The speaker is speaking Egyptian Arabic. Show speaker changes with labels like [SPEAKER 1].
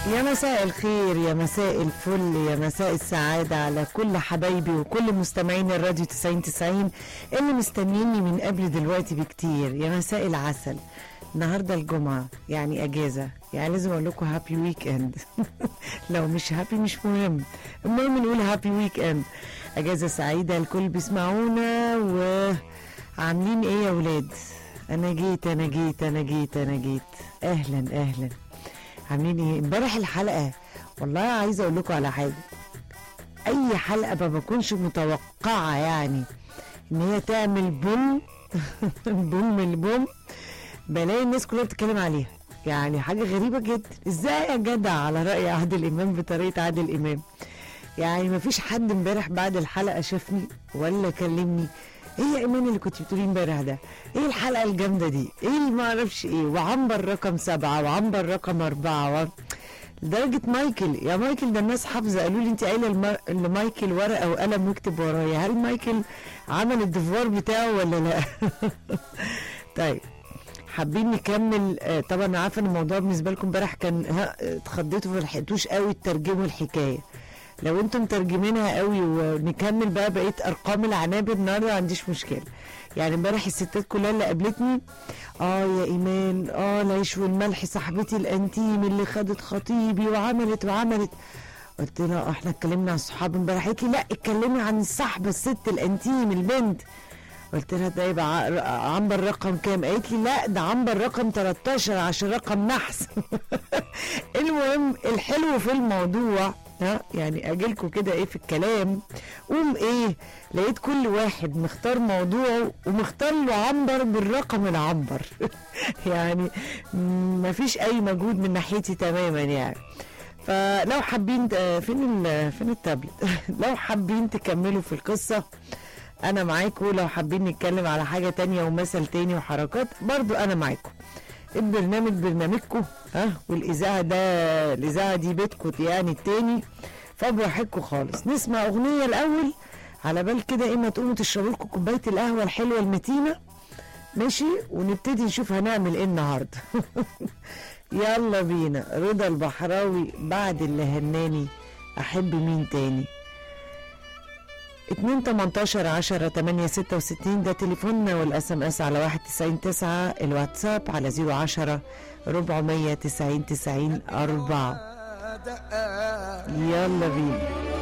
[SPEAKER 1] يا مساء الخير يا مساء الفل يا مساء السعادة على كل حبايبي وكل مستمعين الراديو 90 90 اللي مستنيني من قبل دلوقتي بكتير يا مساء العسل النهاردة الجمعة يعني أجازة يعني لازم أقول لكم هابي ويك إند لو مش هابي مش مهم المهم نقول هابي ويك إند أجازة سعيدة الكل بيسمعونا وعاملين إيه يا ولاد أنا جيت أنا جيت أنا جيت أنا جيت أهلا أهلا عاملين ايه امبارح الحلقه والله عايزه اقول لكم على حاجه اي حلقه ما بكونش متوقعه يعني ان هي تعمل بوم بوم البوم بلاقي الناس كلها بتتكلم عليها يعني حاجه غريبه جدا ازاي يا جدع على راي عادل امام بطريقه عادل امام يعني ما فيش حد امبارح بعد الحلقه شافني ولا كلمني ايه يا ايمان اللي كنت بتقولي امبارح ده؟ ايه الحلقه الجامده دي؟ ايه اللي ما اعرفش ايه؟ وعنبر رقم سبعه وعنبر رقم اربعه و... لدرجه مايكل يا مايكل ده الناس حافظه قالوا لي انت قايله لما- لمايكل ورقه وقلم واكتب ورايا هل مايكل عمل الدفوار بتاعه ولا لا؟ طيب حابين نكمل آه، طبعا انا عارفه ان الموضوع بالنسبه لكم امبارح كان ها آه، اتخضيتوا ما لحقتوش قوي تترجموا الحكايه لو انتم مترجمينها قوي ونكمل بقى بقيه ارقام العنابر النهارده ما عنديش مشكله يعني امبارح الستات كلها اللي قابلتني اه يا ايمان اه العيش والملح صاحبتي الانتيم اللي خدت خطيبي وعملت وعملت قلت لها اه احنا اتكلمنا عن الصحاب امبارح قالت لي لا اتكلمي عن الصاحبه الست الانتيم البنت قلت لها ده يبقى ع- عنبر رقم كام قالت لي لا ده عنبر رقم 13 عشان رقم نحس المهم الحلو في الموضوع ها يعني اجيلكوا كده ايه في الكلام قوم ايه لقيت كل واحد مختار موضوعه ومختار له عنبر بالرقم العنبر يعني ما فيش اي مجهود من ناحيتي تماما يعني فلو حابين آه، فين ال- فين التابلت لو حابين تكملوا في القصه انا معاكم لو حابين نتكلم على حاجه تانية ومثل تاني وحركات برضو انا معاكم البرنامج برنامجكم ها والاذاعه ده الاذاعه دي بيتكم يعني التاني فبراحتكم خالص نسمع اغنيه الاول على بال كده ايه ما تقوموا تشربوا لكم كوبايه القهوه الحلوه المتينه ماشي ونبتدي نشوف هنعمل ايه النهارده يلا بينا رضا البحراوي بعد اللي هناني احب مين تاني 2 18 10 8 66 ده تليفوننا والاس ام اس على 1 9 الواتساب على 010 490 90 4
[SPEAKER 2] دقة
[SPEAKER 1] يلا بينا